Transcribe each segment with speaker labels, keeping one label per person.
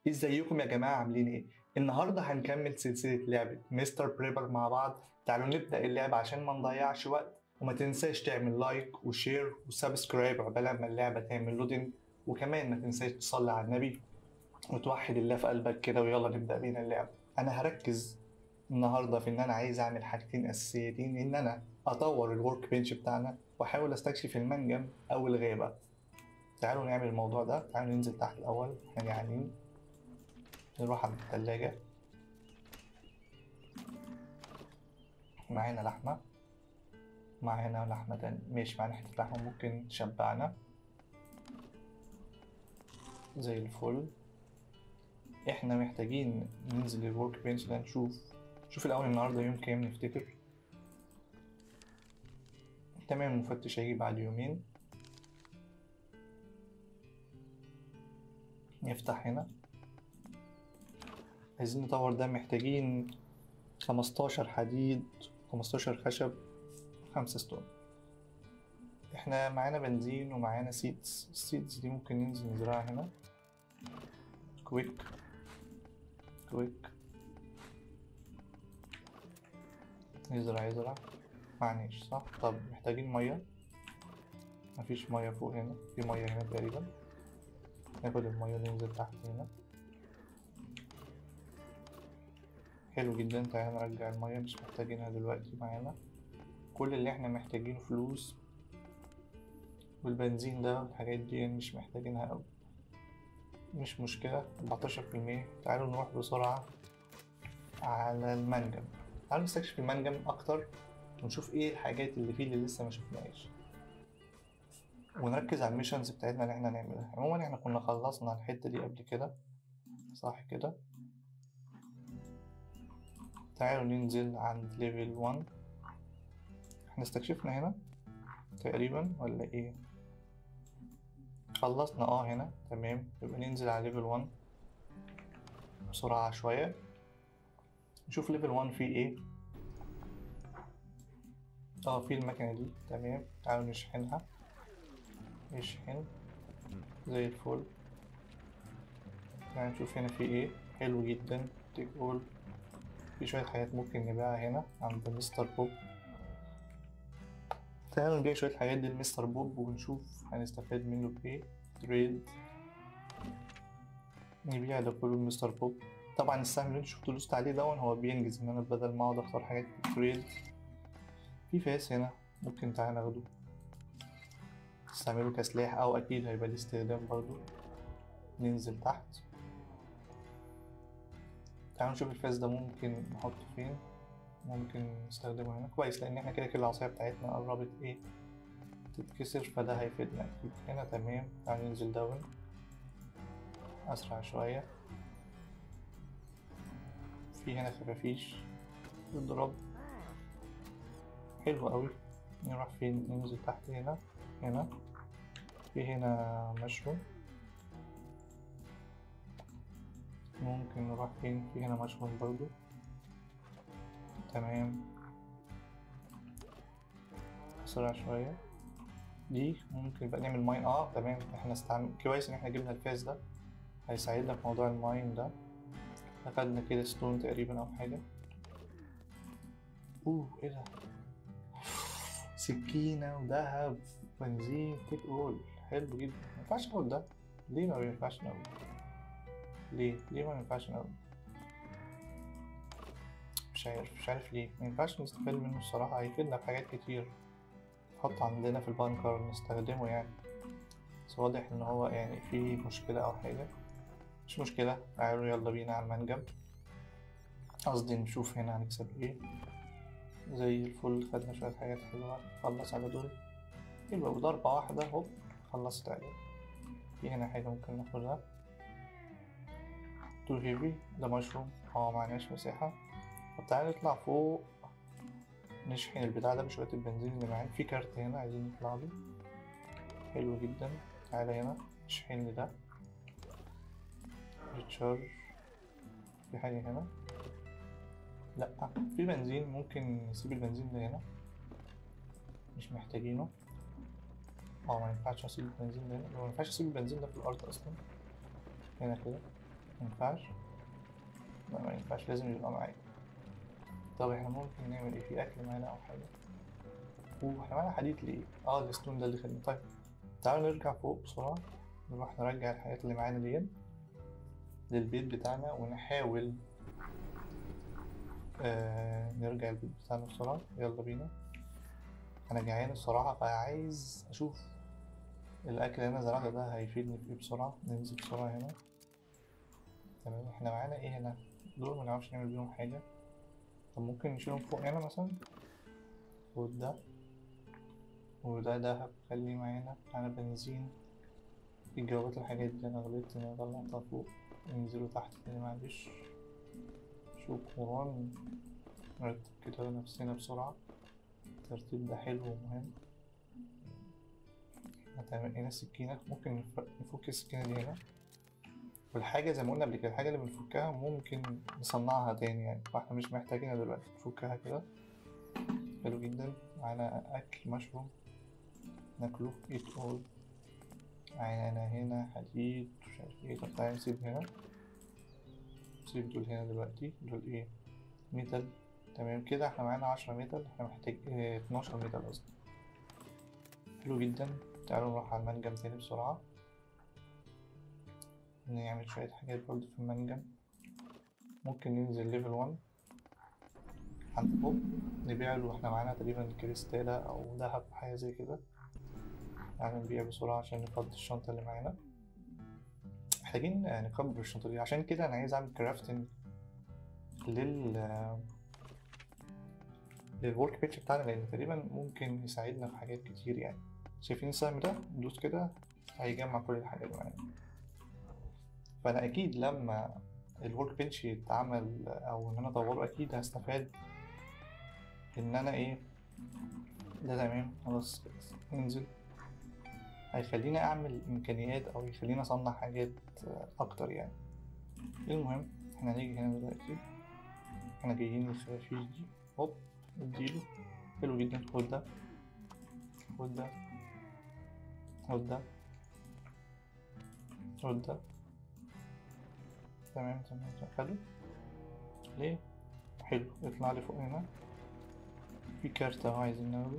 Speaker 1: ازيكم يا جماعه عاملين ايه النهارده هنكمل سلسله لعبه مستر بريبر مع بعض تعالوا نبدا اللعبه عشان ما نضيعش وقت وما تنساش تعمل لايك وشير وسبسكرايب عقبال ما اللعبه تعمل لودنج وكمان ما تنساش تصلي على النبي وتوحد الله في قلبك كده ويلا نبدا بينا اللعبه انا هركز النهارده في ان انا عايز اعمل حاجتين اساسيتين ان انا اطور الورك بنش بتاعنا واحاول استكشف المنجم او الغابه تعالوا نعمل الموضوع ده تعالوا ننزل تحت الاول احنا جعانين نروح عند التلاجة معانا لحمة معانا لحمة تانية ماشي معانا حتة لحمة ممكن تشبعنا زي الفل احنا محتاجين ننزل الورك بنش ده نشوف نشوف الأول النهاردة يوم كام نفتكر تمام المفتش هيجي بعد يومين نفتح هنا عايزين نطور ده محتاجين خمستاشر حديد خمستاشر خشب خمسة ستون احنا معانا بنزين ومعانا سيدز السيدز دي ممكن ننزل نزرعها هنا كويك كويك يزرع يزرع معنيش صح طب محتاجين مية مفيش مية فوق هنا في مية هنا تقريبا ناخد المية ننزل تحت هنا حلو جدا تعالى نرجع المية مش محتاجينها دلوقتي معانا كل اللي احنا محتاجينه فلوس والبنزين ده والحاجات دي مش محتاجينها أوي مش مشكلة 14% تعالوا نروح بسرعة على المنجم تعالوا نستكشف المنجم أكتر ونشوف ايه الحاجات اللي فيه اللي لسه ما شفناهاش ونركز على الميشنز بتاعتنا اللي احنا نعملها عموما احنا كنا خلصنا الحتة دي قبل كده صح كده تعالوا ننزل عند ليفل 1 احنا استكشفنا هنا تقريبا ولا ايه خلصنا اه هنا تمام يبقى ننزل على ليفل 1 بسرعة شوية نشوف ليفل 1 فيه ايه اه في المكنة دي تمام تعالوا نشحنها نشحن زي الفل تعالوا نشوف هنا في ايه حلو جدا تيك اول في شوية حاجات ممكن نبيعها هنا عند مستر بوب تعالوا نبيع شوية حاجات دي لمستر بوب ونشوف هنستفاد منه بإيه تريد نبيع ده كله لمستر بوب طبعا السهم اللي انتوا شفتوا دوست عليه دون هو بينجز ان انا بدل ما اقعد اختار حاجات في تريد في فاس هنا ممكن تعالى ناخده نستعمله كسلاح او اكيد هيبقى ليه استخدام برضو ننزل تحت تعالوا نشوف الفاس ده ممكن نحطه فين ممكن نستخدمه هنا كويس لان احنا كده كده العصاية بتاعتنا قربت ايه تتكسر فده هيفيدنا اكيد هنا تمام تعالوا ننزل داون اسرع شوية في هنا خفافيش اضرب حلو قوي نروح فين ننزل تحت هنا هنا في هنا مشروم ممكن نروح فين في هنا مشروم برضو تمام بسرعة شوية دي ممكن بقى نعمل ماين اه تمام احنا استعمل كويس ان احنا جبنا الفاس ده هيساعدنا في موضوع الماين ده اخدنا كده ستون تقريبا او حاجة اوه ايه ده سكينة وذهب بنزين تيك اول حلو جدا مينفعش اقول ده ليه ما بينفعش نقول ليه ليه ما ينفعش نقول مش عارف مش عارف ليه ما ينفعش نستفاد منه الصراحة هيفيدنا في حاجات كتير نحط عندنا في البنكر نستخدمه يعني بس واضح ان هو يعني في مشكلة او حاجة مش مشكلة تعالوا يلا بينا على المنجم قصدي نشوف هنا هنكسب ايه زي الفل خدنا شوية حاجات حلوة نخلص على دول يبقى بضربة واحدة هوب خلصت عليه في هنا حاجة ممكن ناخدها تو هيفي ده مشروم اه معناش مساحة طب تعالى نطلع فوق نشحن البتاع ده بشوية البنزين اللي معانا في كارت هنا عايزين نطلع له حلو جدا تعالى هنا نشحن لي ده ريتشارج في حاجة هنا لأ في بنزين ممكن نسيب البنزين ده هنا مش محتاجينه اه ما ينفعش اسيب البنزين ده هنا ما ينفعش اسيب البنزين ده في الارض اصلا هنا كده مينفعش لا ما ينفعش لازم يبقى معايا طب احنا ممكن نعمل ايه في اكل معانا او حاجة اوه احنا معانا حديد ليه اه الستون ده اللي خدناه طيب تعالوا نرجع فوق بسرعة نروح نرجع الحاجات اللي معانا دي للبيت بتاعنا ونحاول آه نرجع البيت بتاعنا بسرعة يلا بينا أنا جعان الصراحة فعايز أشوف الأكل اللي أنا زرعته ده هيفيدني في إيه بسرعة ننزل بسرعة هنا تمام احنا معانا ايه هنا دول منعرفش نعمل بيهم حاجة طب ممكن نشيلهم فوق هنا مثلا خد ده وده دهب خليه معانا معانا بنزين الجوابات الحاجات دي أنا غلطت إن أنا طلعتها فوق ننزلوا تحت تاني معلش شكرا نرتب كده نفسنا بسرعة الترتيب ده حلو ومهم هتعمل هنا سكينة ممكن نف- نفك السكينة دي هنا والحاجة زي ما قلنا قبل كده الحاجة اللي بنفكها ممكن نصنعها تاني يعني فاحنا مش محتاجينها دلوقتي نفكها كده حلو جدا معانا أكل مشروم ناكله eat all معانا هنا حديد مش عارف ايه طب تعالى نسيب هنا نسيب دول هنا دلوقتي دول ايه ميتال تمام كده احنا معانا عشرة ميتال احنا محتاج اه اتناشر ميتال قصدي حلو جدا تعالوا نروح على المنجم تاني بسرعة نعمل شوية حاجات برضه في المنجم ممكن ننزل ليفل 1 عند بوب نبيع له احنا معانا تقريبا كريستالة أو دهب حاجة زي كده يعني نبيع بسرعة عشان نفضي الشنطة اللي معانا محتاجين نكبر الشنطة دي عشان كده أنا عايز أعمل كرافتنج لل للورك بيتش بتاعنا لأن تقريبا ممكن يساعدنا في حاجات كتير يعني شايفين السهم ده ندوس كده هيجمع كل الحاجات اللي معانا فأنا أكيد لما الورك بنش يتعمل أو إن أنا أطوره أكيد هستفاد إن أنا إيه ده تمام خلاص ننزل هيخليني أعمل إمكانيات أو يخليني أصنع حاجات أكتر يعني المهم احنا هنيجي هنا دلوقتي احنا جايين الخفافيش دي هوب اديله حلو جدا خد ده خد ده خد ده خد ده تمام تمام تمام. حلو ليه حلو اطلع لي فوق هنا في كارت اهو عايزين ناخده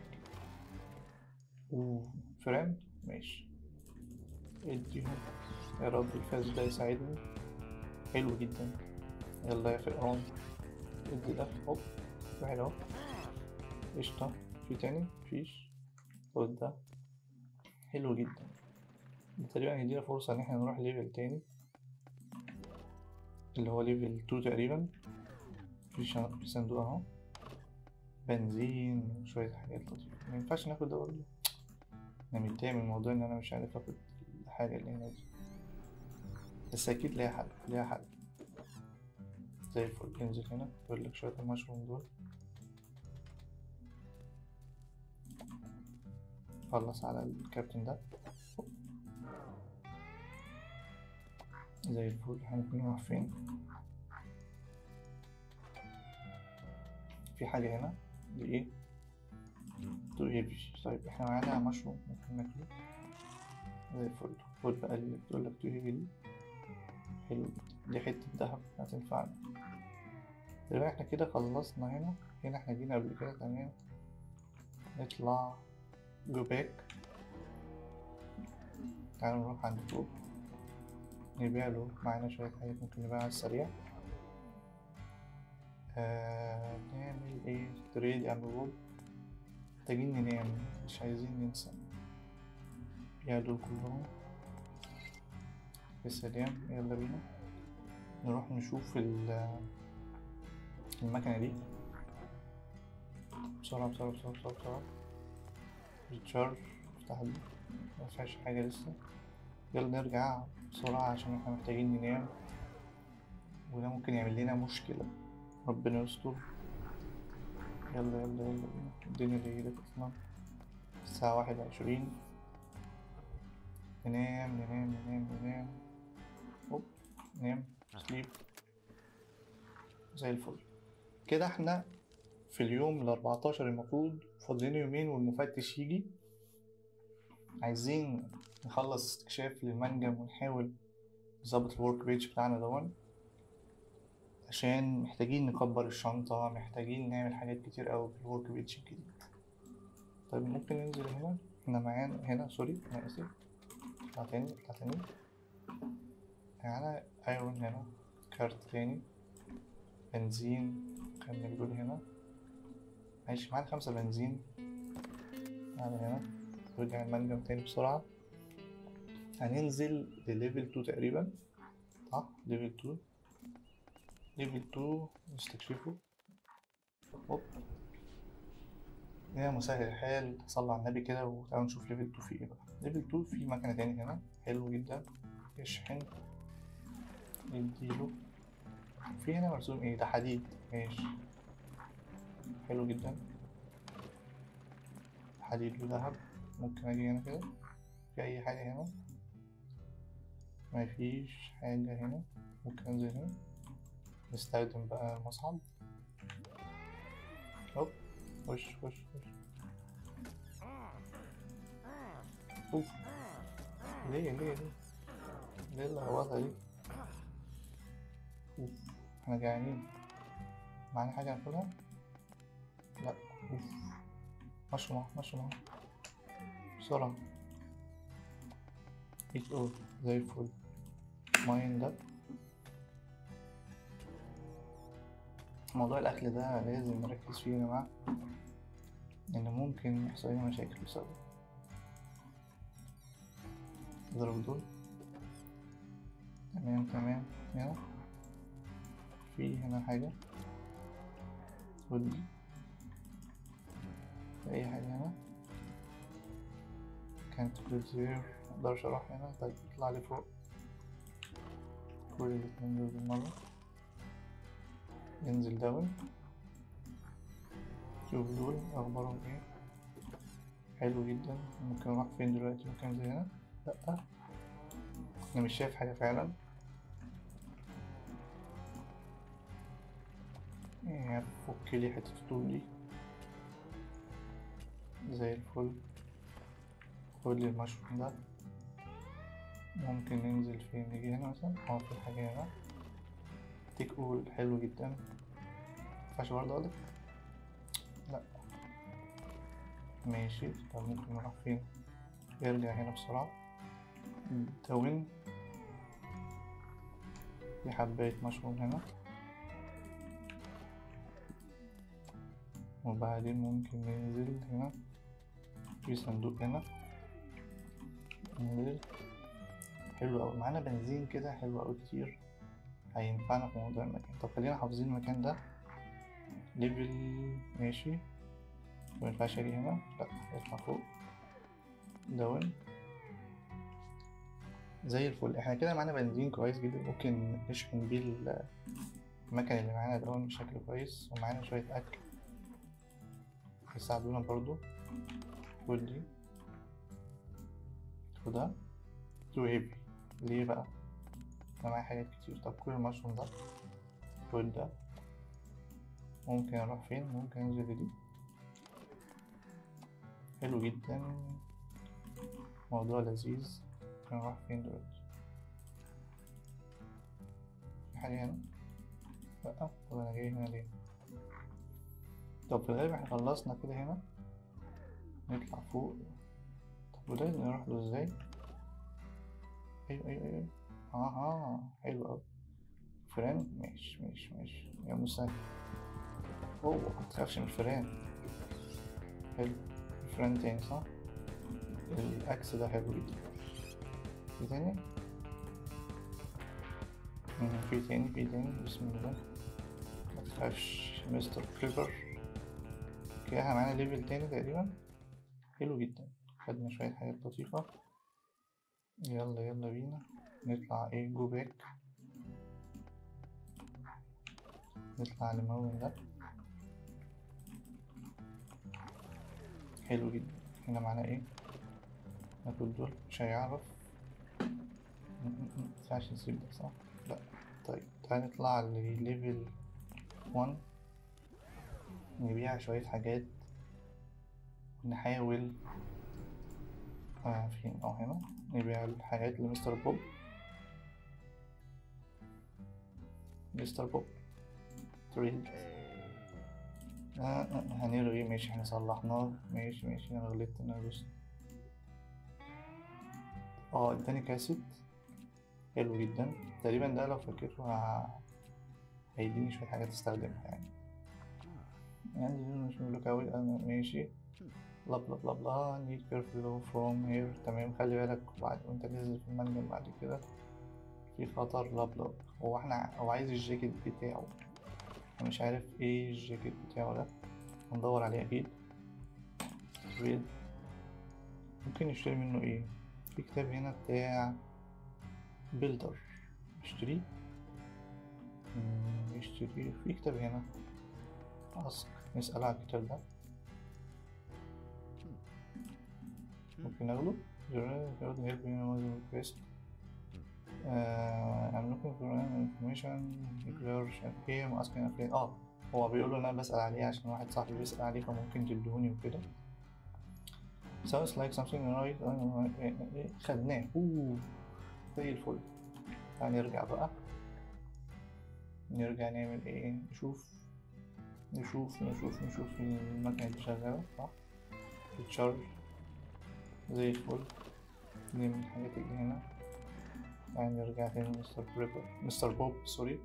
Speaker 1: اوه فريند ماشي اديهم يا رب الفاز ده يساعدني حلو جدا يلا يا فئران ادي ده هوب واحد اهو قشطة في تاني مفيش خد ده حلو جدا ده تقريبا هيدينا فرصة ان احنا نروح ليفل تاني اللي هو ليفل تو تقريبا في شن- في صندوق اهو بنزين وشوية حاجات لطيفة مينفعش ناخد ده برضه انا متضايق من الموضوع ان انا مش عارف اخد الحاجة اللي هنا دي بس اكيد ليها حل ليها حل زي الفل انزل هنا يقول لك شوية المشروم دول خلص على الكابتن ده زي الفل احنا ممكن نروح فين في حاجة هنا دي ايه تو هيفي طيب احنا معانا مشروم ممكن ناكله زي الفل خد بقى اللي بتقول لك تو هيفي دي حلو جدا. دي حتة دهب هتنفعنا تقريبا احنا كده خلصنا هنا هنا احنا جينا قبل كده تمام نطلع جو باك تعالوا نروح عند فوق نبيع له معانا شوية حاجات ممكن نبيعها على السريع آه نعمل ايه تريد يا عم بوب محتاجين ننام مش عايزين ننسى يا دول كلهم يا سلام يلا بينا نروح نشوف ال- المكنة دي بسرعة بسرعة بسرعة بسرعة بسرعة ريتشارج افتح دي مفيهاش حاجة لسه يلا نرجع بسرعة عشان احنا محتاجين ننام وده ممكن يعمل لنا مشكلة ربنا يستر يلا يلا يلا بينا الدنيا ليلت أصلا الساعة واحد وعشرين ننام ننام ننام ننام هوب نام سليب زي الفل كده احنا في اليوم الأربعتاشر المفروض فاضلين يومين والمفتش يجي عايزين نخلص استكشاف للمنجم ونحاول نظبط الورك بيج بتاعنا دون عشان محتاجين نكبر الشنطة محتاجين نعمل حاجات كتير أوي في الورك بيج الجديد طيب ممكن ننزل هنا احنا معانا هنا سوري أنا آسف اطلع تاني اطلع تاني معانا ايرون هنا كارت تاني بنزين نكمل دول هنا ماشي معانا خمسة بنزين معانا هنا نرجع المنجم تاني بسرعة هننزل لليفل تو تقريبا صح ليفل تو ليفل تو نستكشفه هوب يا مسهل الحال صلى على النبي كده وتعالوا نشوف ليفل 2 فيه ايه بقى ليفل 2 في مكنة تاني هنا حلو جدا يشحن نديله في هنا مرسوم ايه ده حديد ماشي حلو جدا حديد وذهب ممكن اجي هنا كده في اي حاجة هنا مفيش حاجة هنا ممكن انزل هنا نستخدم بقى المصعد هوب خش خش خش اوف ليه ليه ليه ليه اللخبطة دي اوف احنا جعانين معانا حاجة ناكلها لا اوف مشوا معاه مشوا معاه بسرعة ايت اوف زي الفل ماين ده موضوع الأكل ده لازم نركز فيه يا جماعة لأن ممكن يحصل لنا مشاكل بسببه اضرب دول تمام تمام هنا في هنا حاجة خد دي في أي حاجة هنا كانت كلوزير مقدرش أروح هنا طيب اطلع لي فوق كل الاتنين دول بالمرة ننزل داون شوف دول أخبارهم ايه حلو جدا ممكن أروح فين دلوقتي ممكن أنزل هنا لأ أنا مش شايف حاجة فعلا يعني فك لي حتة الطول دي زي الفل خد لي المشروم ده ممكن ننزل فين نيجي هنا مثلا اه في حاجة هنا تيك اول حلو جدا مينفعش برضه اقولك لا ماشي طب ممكن نروح فين يرجع هنا بسرعة داون في حباية مشروم هنا وبعدين ممكن ننزل هنا في صندوق هنا ننزل حلو أوي معانا بنزين كده حلو أوي كتير هينفعنا في موضوع المكان طب خلينا حافظين المكان ده ليفل ماشي مينفعش أجي هنا لأ اطلع فوق داون زي الفل احنا كده معانا بنزين كويس جدا ممكن نشحن بيه المكن اللي معانا دون بشكل كويس ومعانا شوية أكل يساعدونا برضو خد دي خدها تو هيفي ليه بقى انا معايا حاجات كتير طب كل المشروم ده خد ده ممكن اروح فين ممكن انزل دي حلو جدا موضوع لذيذ ممكن اروح فين دلوقتي في حاجة هنا لأ طب انا جاي هنا ليه طب في الغالب احنا خلصنا كده هنا نطلع فوق طب وده نروح له ازاي ايوه ايوه ايوه اها حلو اوي فران ماشي ماشي ماشي يا مسهل اوه متخافش من الفران حلو فران تاني صح الاكس ده حلو جدا في تاني مم، في تاني في تاني بسم الله متخافش مستر كريبر كده احنا معانا ليفل تاني تقريبا حلو جدا خدنا شوية حاجات لطيفة يلا يلا بينا نطلع ايه جو باك نطلع نمون ده حلو جدا هنا معانا ايه ناكل دول مش هيعرف مينفعش نسيب ده صح لا طيب تعالى نطلع لليفل 1 نبيع شوية حاجات نحاول آه فين اه هنا نبيع الحاجات لمستر بوب مستر بوب تريد آه آه هنلغي ماشي احنا صلحناه ماشي ماشي انا غلطت ان انا دوست اه اداني كاسيت حلو جدا تقريبا ده لو فاكره ه- هيديني شوية حاجات استخدمها يعني يعني مش ملوك أوي أنا ماشي بلا بلا بلا بلا need careful from here تمام خلي بالك بعد وانت نازل في المنجم بعد كده في خطر بلا بلا هو احنا هو عايز الجاكيت بتاعه انا مش عارف ايه الجاكيت بتاعه ده هندور عليه اكيد ريد ممكن نشتري منه ايه في كتاب هنا بتاع بيلدر اشتريه مم، نشتريه في كتاب هنا اسك نسأل على الكتاب ده ممكن ناخده ياخد help me with the request uh, I'm looking for information declare مش عارف ايه I'm asking a friend اه هو بيقول له انا بسأل عليه عشان واحد صاحبي بيسأل عليه فممكن تدهوني وكده sounds like something right خدناه اوه زي الفل تعال نرجع بقى نرجع نعمل ايه نشوف نشوف نشوف نشوف المكنة دي شغالة صح بتشارج زي الفل دي من الحاجات اللي هنا تعال نرجع تاني مستر بريبر مستر بوب سوري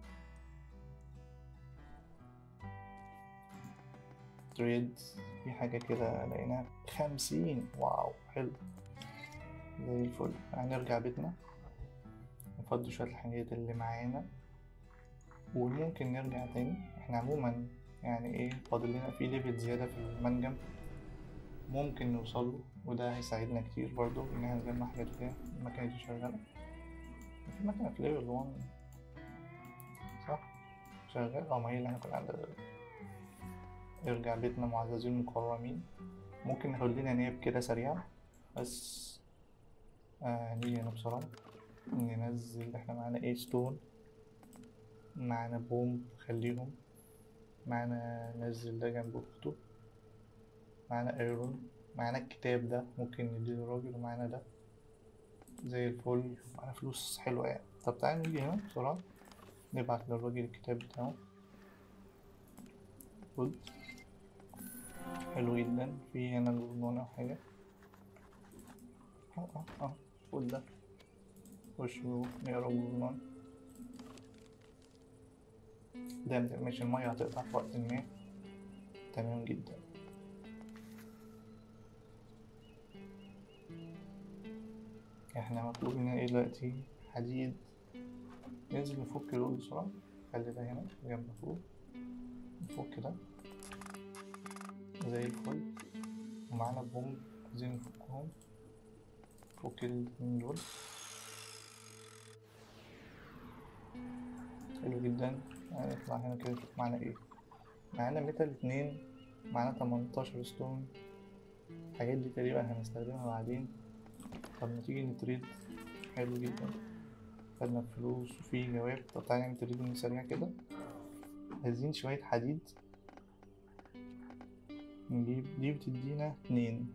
Speaker 1: تريد في حاجة كده لقيناها خمسين واو حلو زي الفل هنرجع بيتنا نفضي شوية الحاجات اللي معانا وممكن نرجع تاني احنا عموما يعني ايه فاضل لنا في ليفل زيادة في المنجم ممكن نوصل له وده هيساعدنا كتير برضو ان احنا نجمع حاجات فيها المكنة دي شغالة في مكنة في ليفل 1 صح شغال اه ما هي اللي احنا كنا عندنا دلوقتي نرجع بيتنا معززين مكرمين ممكن ناخد لنا ناب كده سريع بس آه نيجي هنا بسرعة ننزل احنا معانا ايه ستون معانا بوم خليهم معانا نزل ده جنب اخته معانا ايرون معانا الكتاب ده ممكن نديله الراجل ومعانا ده زي الفل معانا فلوس حلوة يعني طب تعالى نيجي هنا بسرعة نبعت للراجل الكتاب بتاعه خد حلو جدا في هنا جورنال أو حاجة اه اه اه خد ده خش نقرا جورنال ده مش المية هتقطع في وقت ما تمام جدا احنا مطلوب مننا ايه دلوقتي حديد ننزل نفك دول بسرعة خلي ده هنا جنب فوق نفك ده زي الفل ومعانا بوم عايزين نفكهم فك الاتنين دول حلو جدا هنطلع هنا كده نشوف معانا ايه معانا ميتال اتنين معانا تمنتاشر ستون الحاجات دي تقريبا هنستخدمها بعدين طب ما تيجي نتريد حلو جدا خدنا فلوس وفي جواب طب تعالى نعمل تريدنج سريع كده عايزين شوية حديد نجيب دي بتدينا اتنين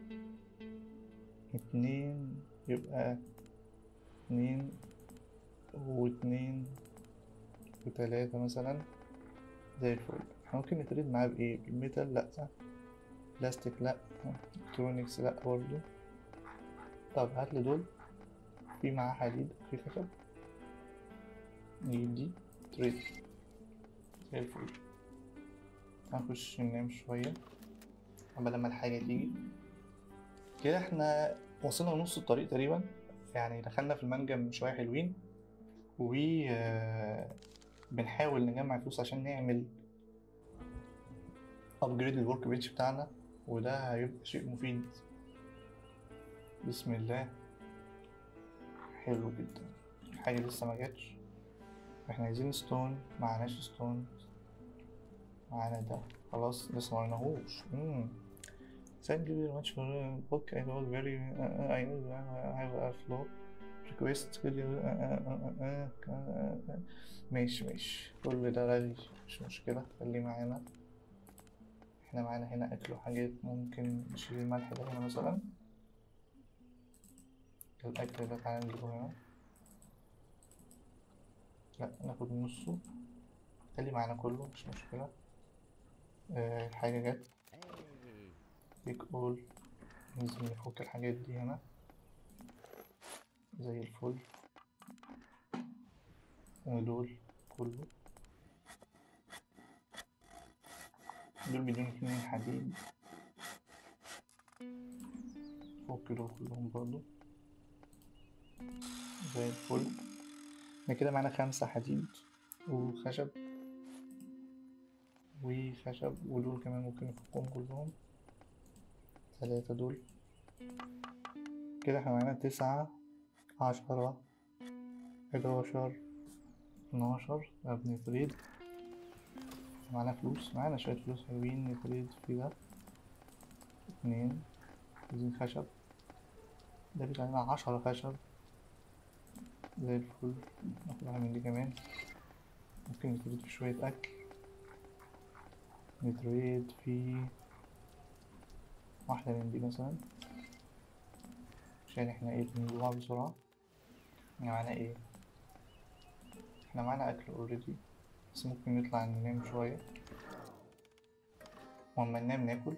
Speaker 1: اتنين يبقى اتنين واتنين وتلاتة مثلا زي الفل احنا ممكن نتريد معاه بإيه؟ بالميتال لأ بلاستيك لأ الكترونيكس لأ برضه طب هاتلي دول في معاه حديد في خشب نجيب دي تريد زي الفل هنخش ننام شوية قبل ما الحاجة تيجي كده احنا وصلنا لنص الطريق تقريبا يعني دخلنا في المنجم شوية حلوين و آه، بنحاول نجمع فلوس عشان نعمل ابجريد للورك بنش بتاعنا وده هيبقى شيء مفيد بسم الله حلو جدا الحاجة لسه ما جاتش احنا عايزين ستون معناش ستون معانا ده خلاص لسه ما قلناهوش امم Thank you very much for the book. I was very uh, I know I have a flow request could you uh, uh, uh, uh, uh, uh. ماشي ماشي كل ده غالي مش مشكلة خليه معانا احنا معانا هنا أكل وحاجات ممكن نشيل الملح ده هنا مثلا الأكل ده تعالى نجيبه هنا لا ناخد نصه خلي معانا كله مش مشكلة آه حاجة جت بيك اول ننزل نفك الحاجات دي هنا زي الفل ودول كله دول بيدوني اتنين حديد فك دول كلهم برضو زي الفل احنا كده معانا خمسة حديد وخشب وخشب ودول كمان ممكن نفكهم كلهم ثلاثة دول كده احنا معانا تسعة عشرة حداشر اتناشر ابني تريد معانا فلوس معانا شوية فلوس حلوين نتريد في ده اتنين عايزين خشب ده بيطلع لنا عشرة خشب زي الفل ناخد واحدة من دي كمان ممكن نتريد في شوية أكل نتريد في واحدة من دي مثلا عشان احنا ايه بنجوع بسرعة احنا معانا ايه احنا معانا أكل اوريدي بس ممكن نطلع ننام شوية وأما ننام ناكل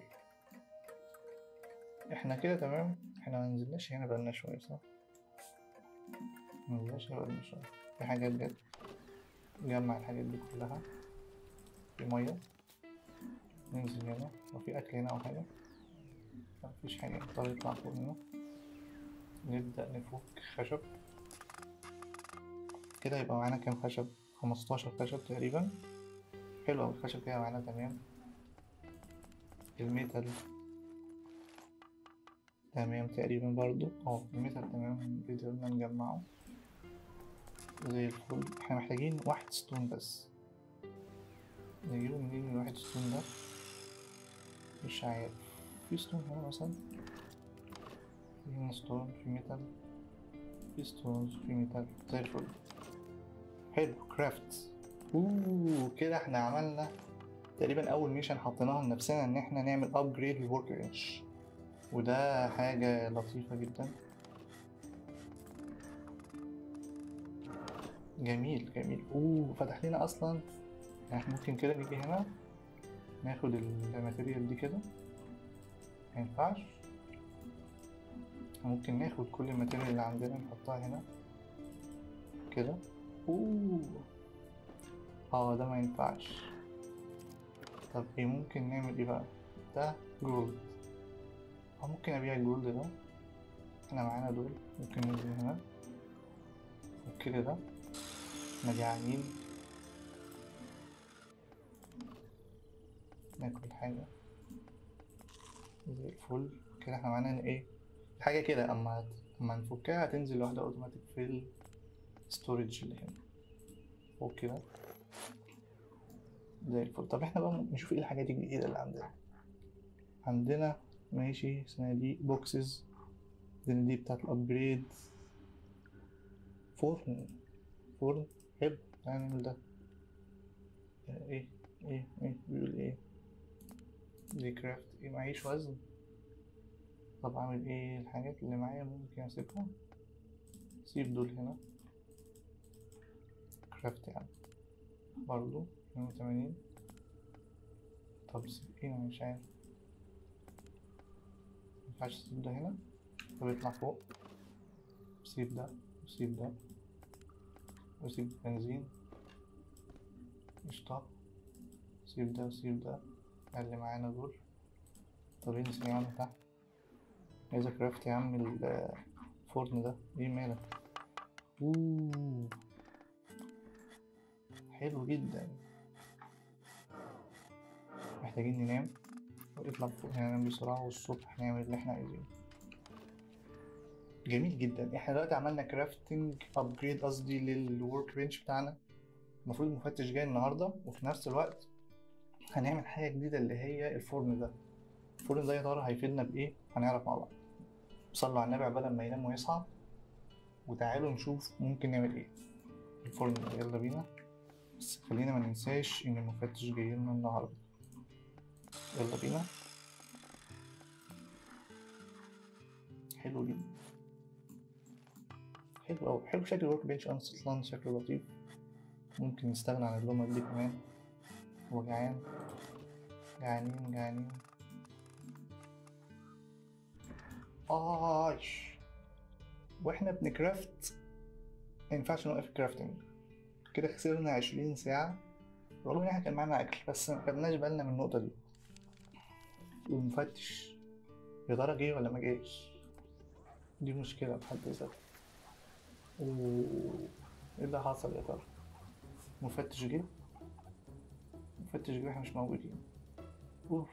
Speaker 1: احنا كده تمام احنا منزلناش هنا بقالنا شوية صح منزلناش هنا بقالنا شوية في حاجات جت نجمع الحاجات دي كلها في مية ننزل هنا وفي أكل هنا أو حاجة مفيش حاجة نضطر نطلع فوق هنا نبدأ نفك خشب كده يبقى معانا كام خشب خمستاشر خشب تقريبا حلو أوي الخشب كده معانا تمام الميتال تمام تقريبا برضو اه الميتال تمام قدرنا نجمعه زي الفل احنا محتاجين واحد ستون بس نجيبه منين الواحد ستون ده مش عارف في ستون هنا مثلا في هنا ستون في ميتال في ستونز في ميتال زي الفل حلو كرافت اوه كده احنا عملنا تقريبا اول ميشن حطيناها لنفسنا ان احنا نعمل ابجريد للورك رينج وده حاجة لطيفة جدا جميل جميل اوه فتح لنا اصلا يعني احنا ممكن كده نيجي هنا ناخد الماتيريال دي كده مينفعش ممكن ناخد كل الماتيريال اللي عندنا نحطها هنا كده اوه اه ده ما ينفعش طب ايه ممكن نعمل ايه بقى ده جولد اه ممكن ابيع الجولد ده احنا معانا دول ممكن ننزل هنا وكده ده احنا جعانين ناكل حاجة زي الفل كده احنا معانا ايه حاجة كده اما اما نفكها هتنزل لوحدها اوتوماتيك في الستورج اللي هنا فوق كده زي الفل طب احنا بقى نشوف ايه الحاجات الجديدة اللي عندنا عندنا ماشي صناديق بوكسز عندنا دي بتاعت الابجريد فرن فرن حلو تعالى نعمل ده ايه ايه ايه بيقول ايه دي كرافت ايه معيش وزن طب اعمل ايه الحاجات اللي معايا ممكن اسيبها سيب دول هنا كرافت يعني برضو اتنين وتمانين طب سيب ايه انا مش عارف مينفعش تسيب ده هنا طب اطلع فوق سيب ده وسيب ده وسيب بنزين قشطة سيب ده وسيب ده اللي معانا دول طب انزل يا عم تحت عايز كرافت يا عم الفرن ده ايه مالك اوه حلو جدا محتاجين ننام ونطلع فوق ننام بسرعة والصبح نعمل اللي احنا عايزينه جميل جدا احنا دلوقتي عملنا كرافتنج ابجريد قصدي للورك بنش بتاعنا المفروض المفتش جاي النهارده وفي نفس الوقت هنعمل حاجه جديده اللي هي الفرن ده الفرن ده يا ترى هيفيدنا بايه هنعرف مع بعض صلوا على النبي عقبال ما ينام ويصحى وتعالوا نشوف ممكن نعمل ايه الفرن ده يلا بينا بس خلينا ما ننساش ان المفتش جاي لنا النهارده يلا بينا حلو جدا حلو أوي حلو شكل الورك بنش أصلا شكله لطيف ممكن نستغنى عن اللومة دي كمان هو جعان جعانين جعانين آيش واحنا بنكرافت ما ينفعش نوقف الكرافتنج كده خسرنا عشرين ساعة رغم ان احنا كان معانا اكل بس ما خدناش بالنا من النقطة دي والمفتش يا ترى جه ولا ما جاش دي مشكلة بحد ذاتها و- ايه اللي حصل يا ترى مفتش جه مفتش جه احنا مش موجودين اوف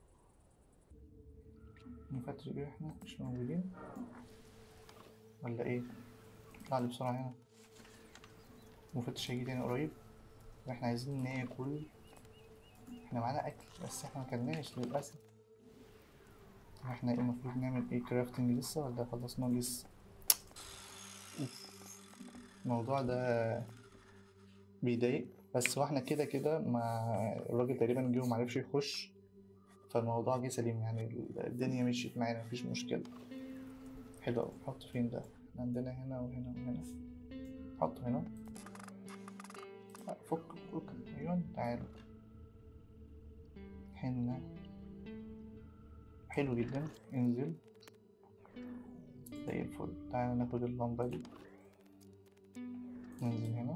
Speaker 1: مفتش جه احنا مش موجودين ولا ايه اطلع لي بسرعة هنا مفتش هيجي تاني قريب واحنا عايزين ناكل احنا معانا اكل بس احنا مكلناش للاسف احنا ايه المفروض نعمل ايه كرافتنج لسه ولا خلصنا لسه أوف. الموضوع ده بيضايق بس واحنا كده كده ما الراجل تقريبا جه ومعرفش يخش فالموضوع جه سليم يعني الدنيا مشيت معانا مفيش مشكلة حلو أوي حط فين ده عندنا هنا وهنا وهنا حطه هنا فك فك ايوه تعالوا حنة حلو جدا انزل زي الفل تعالى ناخد اللمبة دي ننزل هنا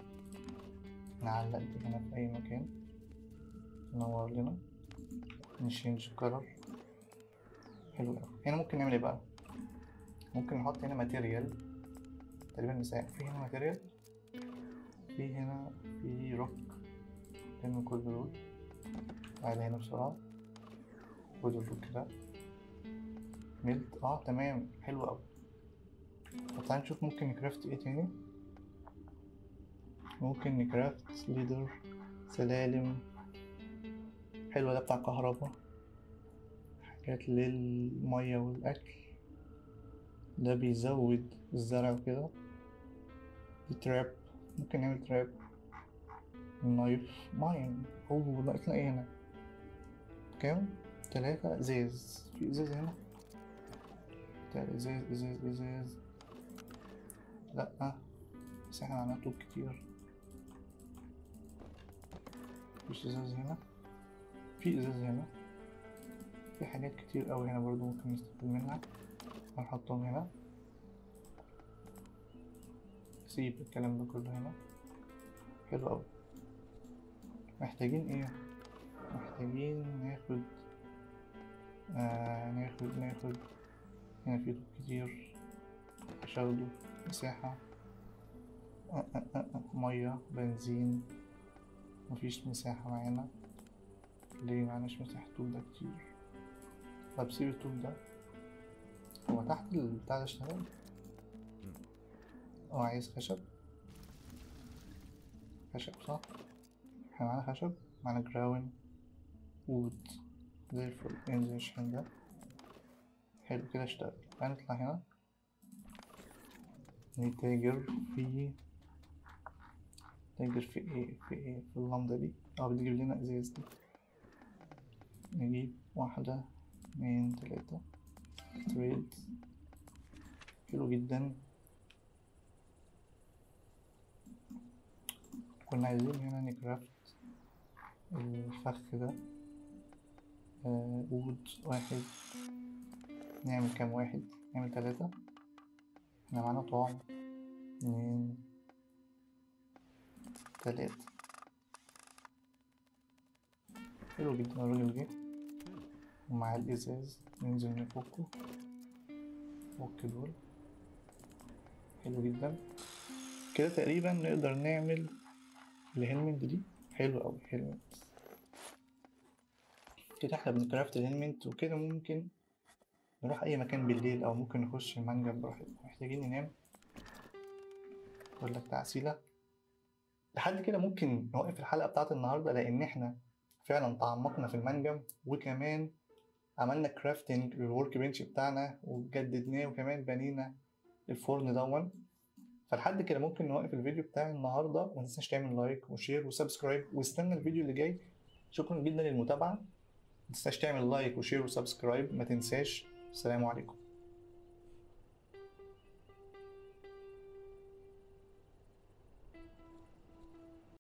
Speaker 1: نعلق دي هنا في أي مكان ننور لنا نشينج كلر حلو أوي هنا ممكن نعمل ايه بقى ممكن نحط هنا ماتيريال تقريبا مساحة في هنا ماتيريال في هنا في روك تعمل كل دول تعالى هنا بسرعة خد الروك ده ميلت اه تمام حلو اوي طب تعالى نشوف ممكن نكرافت ايه تاني ممكن نكرافت ليدر سلالم حلو ده بتاع كهربا حاجات للمية والأكل ده بيزود الزرع وكده دي تراب ممكن نعمل تراب نايف ماين هو ناقصنا ايه هنا كام تلاتة ازاز في ازاز هنا تلاتة ازاز ازاز ازاز لأ بس احنا معانا طوب كتير مفيش ازاز هنا في ازاز هنا في حاجات كتير اوي هنا برضو ممكن نستفيد منها هنحطهم هنا سيب الكلام ده كله هنا حلو اوي محتاجين ايه محتاجين ناخد آه ناخد ناخد هنا في طوب كتير مش هاخده مساحة آه آه آه آه. مية بنزين مفيش مساحة معانا ليه معناش مساحة طوب ده كتير طب سيب الطوب ده هو تحت البتاع ده اشتغل هو عايز خشب خشب صح احنا معانا خشب معانا جراون وود زي الفل انزل اشحن ده حلو كده اشتغل تعالى نطلع هنا نتاجر في نتاجر في ايه في ايه في اللمضة دي اه بتجيب لنا ازاز دي نجيب واحدة اتنين تلاتة تريد حلو جدا كنا عايزين هنا نكرافت الفخ ده آه وود واحد نعمل كام واحد نعمل تلاتة احنا معانا طعم اتنين تلاتة حلو جدا الراجل جه ومع الإزاز ننزل نفكه فك دول حلو جدا كده تقريبا نقدر نعمل الهيلمنت دي حلو أوي هيلمنت كده احنا بنكرافت الهيلمنت وكده ممكن نروح أي مكان بالليل أو ممكن نخش المنجم براحتنا محتاجين ننام ولا تعسيلة لحد كده ممكن نوقف الحلقة بتاعت النهاردة لأن احنا فعلا تعمقنا في المنجم وكمان عملنا كرافتنج للورك بنش بتاعنا وجددناه وكمان بنينا الفرن دون فلحد كده ممكن نوقف الفيديو بتاع النهارده وما تنساش تعمل لايك وشير وسبسكرايب واستنى الفيديو اللي جاي شكرا جدا للمتابعه ما تنساش تعمل لايك وشير وسبسكرايب ما تنساش السلام عليكم